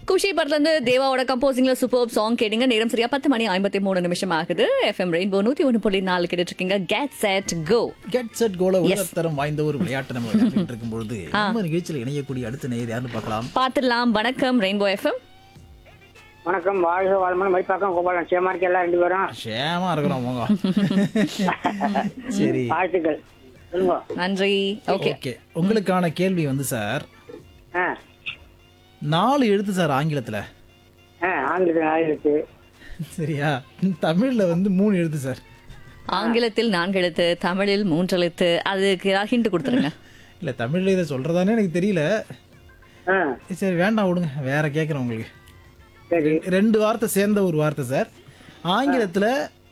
குஷி படத்துல இருந்து தேவாவோட கம்போசிங்ல super song கேட்டீங்க நேரம் சரியா பத்து மணி ஐம்பத்தி மூணு நிமிஷம் ஆகுது எஃப்எம் ரெயின்போ நூத்தி ஒன்று புள்ளி நாலு கேட்டுட்டு இருக்கீங்க get set go get set கோல உலகத்தரம் வாய்ந்த ஒரு விளையாட்டு நம்ம விளையாடிட்டு இருக்கும் பொழுது நம்ம நிகழ்ச்சியில் இணையக்கூடிய அடுத்த நேயர் யாருன்னு பார்க்கலாம் பார்த்துடலாம் வணக்கம் ரெயின்போ எஃப்எம் வணக்கம் வாழ்க வாழ்மன் மதிப்பாக்கம் கோபாலன் சேமா இருக்கு எல்லாம் ரெண்டு பேரும் சேமா இருக்கிறோம் போங்க சரி வாழ்த்துக்கள் சொல்லுங்க நன்றி ஓகே ஓகே உங்களுக்கான கேள்வி வந்து சார் ஆ நாலு எழுத்து சார் ஆங்கிலத்துல ஆ ஆங்கிலத்தில் ஆயிரத்து சரியா தமிழ்ல வந்து மூணு எழுத்து சார் ஆங்கிலத்தில் நான்கு எழுத்து தமிழில் மூன்று எழுத்து அதுக்கு ஹிண்ட் கொடுத்துருங்க இல்ல தமிழ்ல இதை சொல்றதானே எனக்கு தெரியல ஆ சரி வேண்டாம் விடுங்க வேற கேட்குறேன் உங்களுக்கு சரி ரெண்டு வார்த்தை சேர்ந்த ஒரு வார்த்தை சார் ஆங்கிலத்துல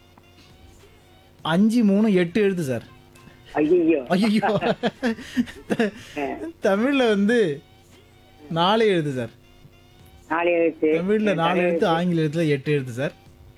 அஞ்சு மூணு எட்டு எழுத்து சார் ஐயோ ஐயோ தமிழ்ல வந்து நாலு எழுத்து சார் நாலு எழுத்து தமிழ்ல நாலு எழுத்து ஆங்கில எழுத்துல எட்டு எழுத்து சார்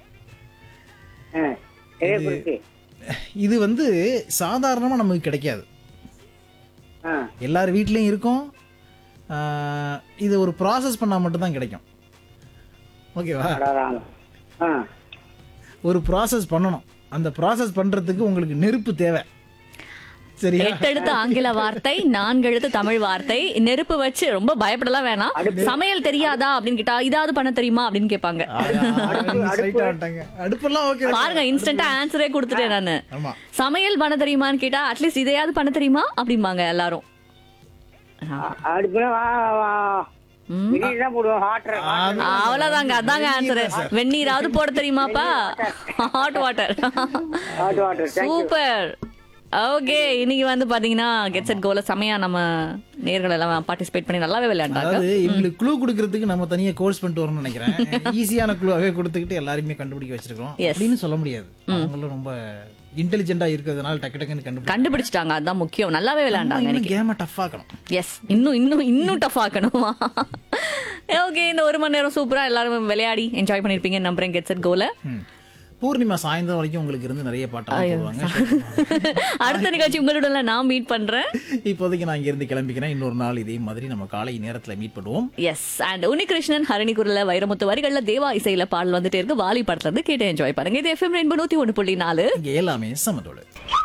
ஆ நிறைய குறித்து இது வந்து சாதாரணமா நமக்கு கிடைக்காது ஆ எல்லார் வீட்லயும் இருக்கும் ஆஹ், இது ஒரு ப்ராசஸ் பண்ணா மட்டும்தான் கிடைக்கும் ஓகேவா அடாராம். ஆ ஒரு ப்ராசஸ் பண்ணணும் அந்த ப்ராசஸ் பண்றதுக்கு உங்களுக்கு நெருப்பு தேவை சரியா எட்டு எழுத்து ஆங்கில வார்த்தை நான்கு எழுத்து தமிழ் வார்த்தை நெருப்பு வச்சு ரொம்ப பயப்படலாம் வேணாம் சமையல் தெரியாதா அப்படின்னு கேட்டா இதாவது பண்ண தெரியுமா அப்படின்னு கேட்பாங்க ஸ்ட்ரைட்டா வந்துட்டாங்க அடுப்பெல்லாம் ஓகே பாருங்க இன்ஸ்டன்டா ஆன்சரே கொடுத்துட்டேன் நானு ஆமா சமையல் பண்ண தெரியுமான்னு கேட்டா அட்லீஸ்ட் இதையாவது பண்ண தெரியுமா அப்படிம்பாங்க எல்லாரும் அடுப்புல வா வா ம். வெந்நீர் தான் போடுவோம் ஹாட்டர் அவ்வளவுதாங்க அதாங்க ஆன்சர் வெந்நீராவது போட தெரியுமாப்பா hot water hot water super okay இன்னைக்கு வந்து பாத்தீங்கன்னா கெட் செட் கோல செமையா நம்ம நேர்கள் எல்லாம் பார்ட்டிசிபேட் பண்ணி நல்லாவே விளையாண்டாங்க அதாவது இவங்களுக்கு க்ளூ கொடுக்கறதுக்கு நம்ம தனியா கோர்ஸ் பண்ணிட்டு வரணும்னு நினைக்கிறேன் ஈஸியான க்ளூவாவே கொடுத்துக்கிட்டு எல்லாருமே கண்டுபிடிக்க வச்சிருக்கோம் Yes. அப்படின்னு சொல்ல முடியாது அவங்களும் ரொம்ப இன்டெலிஜென்ட்டா இருக்கிறதுனால டக்கு டக்குன்னு கண்டுபிடிக்க கண்டுபிடிச்சிட்டாங்க அதான் முக்கியம் நல்லாவே விளையாண்டாங்க இன்னைக்கு கேம டஃப் ஆக்கணும் எஸ் இன்னும் இன்னும் இன்னும் டஃப் ஆக்கணுமா ஓகே இந்த ஒரு மணி நேரம் சூப்பரா எல்லாரும் விளையாடி என்ஜாய் பண்ணிருப்பீங்க நம்புறேன் கெட் செட் கோல ம். பூர்ணிமா சாயந்தரம் வரைக்கும் உங்களுக்கு இருந்து நிறைய பாட்டெல்லாம் போடுவாங்க அடுத்த நிகழ்ச்சி உங்களோட நான் மீட் பண்றேன் இப்போதைக்கு நான் இங்க இருந்து கிளம்பிக்கிறேன் இன்னொரு நாள் இதே மாதிரி நம்ம காலை நேரத்துல மீட் பண்ணுவோம் எஸ் அண்ட் உன்னிகிருஷ்ணன் ஹரணி குரல வைரமுத்து வரிகள்ல தேவா இசையில பாடல் வந்துட்டே இருக்கு வாலி படத்துல இருந்து கேட்டு என்ஜாய் பண்ணுங்க இது எஃப்எம் ரெண்டு நூத்தி ஒண்ணு புள்ளி நாலு இங்க எல்லாமே சமதோடு